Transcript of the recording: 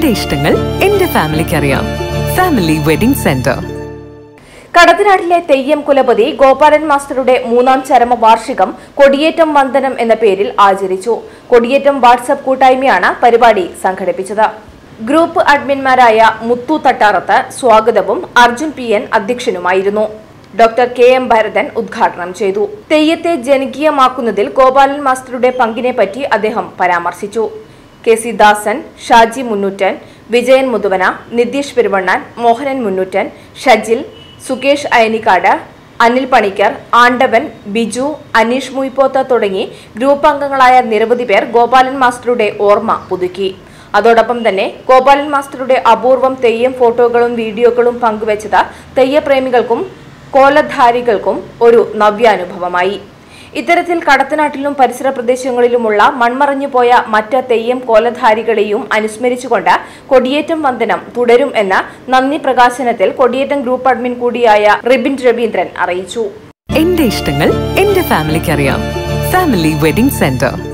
ഇഷ്ടങ്ങൾ എന്റെ ഫാമിലിക്ക് അറിയാം ഫാമിലി വെഡിംഗ് സെന്റർ കടത്തനാട്ടിലെ തെയ്യം കുലപതി ഗോപാലൻ മാസ്റ്ററുടെ മൂന്നാം ചരമ വാർഷികം കൊടിയേറ്റം വന്ദനം എന്ന പേരിൽ ആചരിച്ചു കൊടിയേറ്റം വാട്സപ്പ് കൂട്ടായ്മയാണ് പരിപാടി സംഘടിപ്പിച്ചത് ഗ്രൂപ്പ് അഡ്മിൻമാരായ മുത്തു തട്ടാറത്ത് സ്വാഗതവും അർജുൻ പി എൻ അധ്യക്ഷനുമായിരുന്നു ഡോക്ടർ കെ എം ഭരതൻ ഉദ്ഘാടനം ചെയ്തു തെയ്യത്തെ ജനകീയമാക്കുന്നതിൽ ഗോപാലൻ മാസ്റ്ററുടെ പങ്കിനെ പറ്റി അദ്ദേഹം പരാമർശിച്ചു കെ സി ദാസൻ ഷാജി മുന്നൂറ്റൻ വിജയൻ മുതുവന നിതീഷ് പെരുവണ്ണാൻ മോഹനൻ മുന്നൂറ്റൻ ഷജിൽ സുകേഷ് അയനിക്കാട് അനിൽ പണിക്കർ ആണ്ടവൻ ബിജു അനീഷ് മുയ്പോത്ത തുടങ്ങി ഗ്രൂപ്പ് അംഗങ്ങളായ നിരവധി പേർ ഗോപാലൻ മാസ്റ്ററുടെ ഓർമ്മ പുതുക്കി അതോടൊപ്പം തന്നെ ഗോപാലൻ മാസ്റ്ററുടെ അപൂർവം തെയ്യം ഫോട്ടോകളും വീഡിയോകളും പങ്കുവച്ചത് തെയ്യപ്രേമികൾക്കും കോലധാരികൾക്കും ഒരു നവ്യാനുഭവമായി ഇത്തരത്തിൽ കടത്തനാട്ടിലും പരിസര പ്രദേശങ്ങളിലുമുള്ള മൺമറഞ്ഞു പോയ മറ്റ് തെയ്യം കോലധാരികളെയും അനുസ്മരിച്ചുകൊണ്ട് കൊടിയേറ്റം വന്ദനം തുടരും എന്ന നന്ദി പ്രകാശനത്തിൽ കൊടിയേറ്റം ഗ്രൂപ്പ് അഡ്മിൻ കൂടിയായ റിബിൻ രവീന്ദ്രൻ അറിയിച്ചു എന്റെ ഇഷ്ടങ്ങൾ എന്റെ ഫാമിലിക്ക് അറിയാം ഫാമിലി വെഡിംഗ് സെന്റർ